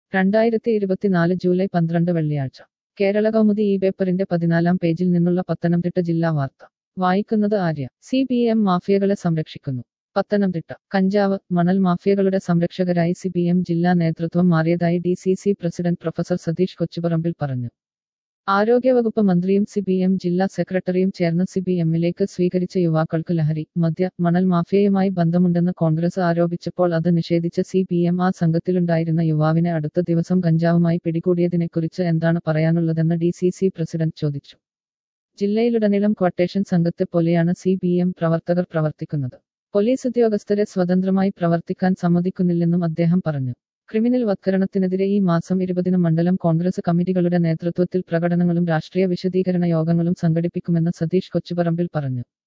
രണ്ടായിരത്തി ഇരുപത്തിനാല് ജൂലൈ പന്ത്രണ്ട് വെള്ളിയാഴ്ച കേരള കൗമുദി ഈ പേപ്പറിന്റെ പതിനാലാം പേജിൽ നിന്നുള്ള പത്തനംതിട്ട ജില്ലാ വാർത്ത വായിക്കുന്നത് ആര്യ സി പി എം മാഫിയകളെ സംരക്ഷിക്കുന്നു പത്തനംതിട്ട കഞ്ചാവ് മണൽ മാഫിയകളുടെ സംരക്ഷകരായി സി പി എം ജില്ലാ നേതൃത്വം മാറിയതായി D C C president professor Satheesh Kochuparambil പറഞ്ഞു ആരോഗ്യവകുപ്പ് മന്ത്രിയും സി പി എം ജില്ലാ സെക്രട്ടറിയും ചേർന്ന് സി പി എമ്മിലേക്ക് സ്വീകരിച്ച യുവാക്കൾക്ക് ലഹരി മദ്യ മണൽ മാഫിയയുമായി ബന്ധമുണ്ടെന്ന് കോൺഗ്രസ് ആരോപിച്ചപ്പോൾ അത് നിഷേധിച്ച സി പി എം ആ സംഘത്തിലുണ്ടായിരുന്ന യുവാവിനെ അടുത്ത ദിവസം കഞ്ചാവുമായി പിടികൂടിയതിനെക്കുറിച്ച് എന്താണ് പറയാനുള്ളതെന്ന് ഡി സി സി പ്രസിഡന്റ് ചോദിച്ചു ജില്ലയിലുടനീളം ക്വട്ടേഷൻ സംഘത്തെ പോലെയാണ് സി പി എം പ്രവർത്തകർ പ്രവർത്തിക്കുന്നത് പോലീസ് ഉദ്യോഗസ്ഥരെ സ്വതന്ത്രമായി പ്രവർത്തിക്കാൻ സമ്മതിക്കുന്നില്ലെന്നും അദ്ദേഹം പറഞ്ഞു ക്രിമിനൽ വത്കരണത്തിനെതിരെ ഈ മാസം ഇരുപതിന് മണ്ഡലം കോൺഗ്രസ് കമ്മിറ്റികളുടെ നേതൃത്വത്തിൽ പ്രകടനങ്ങളും രാഷ്ട്രീയ വിശദീകരണ യോഗങ്ങളും സംഘടിപ്പിക്കുമെന്ന് സതീഷ് കൊച്ചുപറമ്പിൽ പറഞ്ഞു